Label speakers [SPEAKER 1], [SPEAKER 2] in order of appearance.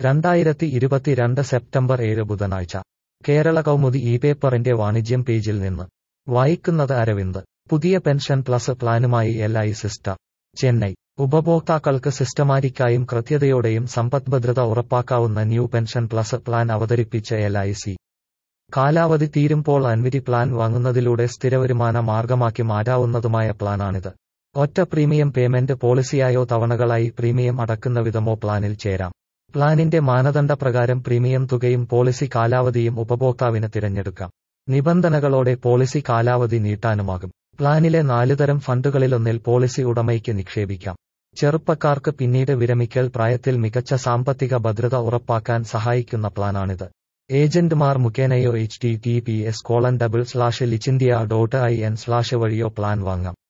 [SPEAKER 1] രണ്ടായിരത്തി ഇരുപത്തിരണ്ട് സെപ്റ്റംബർ ഏഴ് ബുധനാഴ്ച കേരള കൗമുദി ഈ പേപ്പറിന്റെ വാണിജ്യം പേജിൽ നിന്ന് വായിക്കുന്നത് അരവിന്ദ് പുതിയ പെൻഷൻ പ്ലസ് പ്ലാനുമായി എൽ ഐ സിസ്റ്റർ ചെന്നൈ ഉപഭോക്താക്കൾക്ക് സിസ്റ്റമാറ്റിക്കായും കൃത്യതയോടെയും സമ്പദ്ഭദ്രത ഉറപ്പാക്കാവുന്ന ന്യൂ പെൻഷൻ പ്ലസ് പ്ലാൻ അവതരിപ്പിച്ച എൽ ഐ സി കാലാവധി തീരുമ്പോൾ അൻവിറ്റി പ്ലാൻ വാങ്ങുന്നതിലൂടെ സ്ഥിരവരുമാന മാർഗമാക്കി മാറ്റാവുന്നതുമായ പ്ലാനാണിത് ഒറ്റ പ്രീമിയം പേയ്മെന്റ് പോളിസിയായോ തവണകളായി പ്രീമിയം അടക്കുന്ന വിധമോ പ്ലാനിൽ ചേരാം പ്ലാനിന്റെ മാനദണ്ഡപ്രകാരം പ്രീമിയം തുകയും പോളിസി കാലാവധിയും ഉപഭോക്താവിന് തിരഞ്ഞെടുക്കാം നിബന്ധനകളോടെ പോളിസി കാലാവധി നീട്ടാനുമാകും പ്ലാനിലെ നാലുതരം ഫണ്ടുകളിലൊന്നിൽ പോളിസി ഉടമയ്ക്ക് നിക്ഷേപിക്കാം ചെറുപ്പക്കാർക്ക് പിന്നീട് വിരമിക്കൽ പ്രായത്തിൽ മികച്ച സാമ്പത്തിക ഭദ്രത ഉറപ്പാക്കാൻ സഹായിക്കുന്ന പ്ലാനാണിത് ഏജന്റുമാർ മുഖേനയോ H T T P S colon double slash licindia dot I N slash വഴിയോ പ്ലാൻ വാങ്ങാം